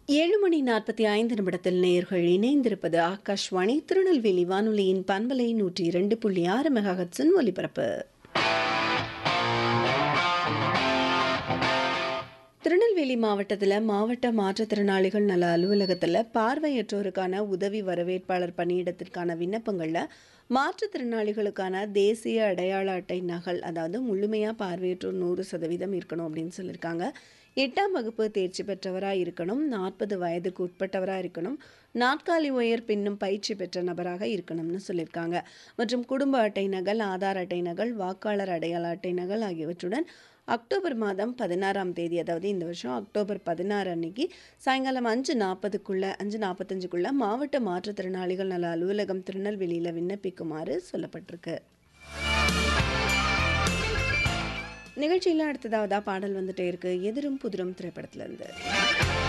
ஏழு மணி நாற்பத்தி ஐந்து நிமிடத்தில் நேர்கள் இணைந்திருப்பது ஆகாஷ்வாணி திருநெல்வேலி வானொலியின் பண்பலை நூற்றி இரண்டு புள்ளி ஆறு மெகாஹட்ஸின் ஒலிபரப்பு திருநெல்வேலி மாவட்டத்தில் மாவட்ட மாற்றுத்திறனாளிகள் நல அலுவலகத்தில் பார்வையற்றோருக்கான உதவி வரவேற்பாளர் பணியிடத்திற்கான விண்ணப்பங்களில் மாற்றுத்திறனாளிகளுக்கான தேசிய அடையாள அட்டை நகல் அதாவது முழுமையாக பார்வையற்றோர் நூறு சதவீதம் இருக்கணும் அப்படின்னு சொல்லியிருக்காங்க எட்டாம் வகுப்பு தேர்ச்சி பெற்றவராக இருக்கணும் நாற்பது வயதுக்கு உட்பட்டவராக இருக்கணும் நாற்காலி உயர் பின்னும் பயிற்சி பெற்ற நபராக இருக்கணும்னு சொல்லியிருக்காங்க மற்றும் குடும்ப அட்டை நகல் ஆதார் அட்டை நகல் வாக்காளர் அடையாள அட்டை நகல் ஆகியவற்றுடன் அக்டோபர் மாதம் பதினாறாம் தேதி அதாவது இந்த வருஷம் அக்டோபர் பதினாறு அன்னைக்கு சாயங்காலம் அஞ்சு நாற்பதுக்குள்ள அஞ்சு நாற்பத்தஞ்சுக்குள்ள மாவட்ட மாற்றுத்திறனாளிகள் நல அலுவலகம் திருநெல்வேலியில் விண்ணப்பிக்குமாறு சொல்லப்பட்டிருக்கு நிகழ்ச்சியில் அடுத்ததாவதா பாடல் வந்துட்டே இருக்கு எதிரும் புதிரும் திரைப்படத்துல இருந்து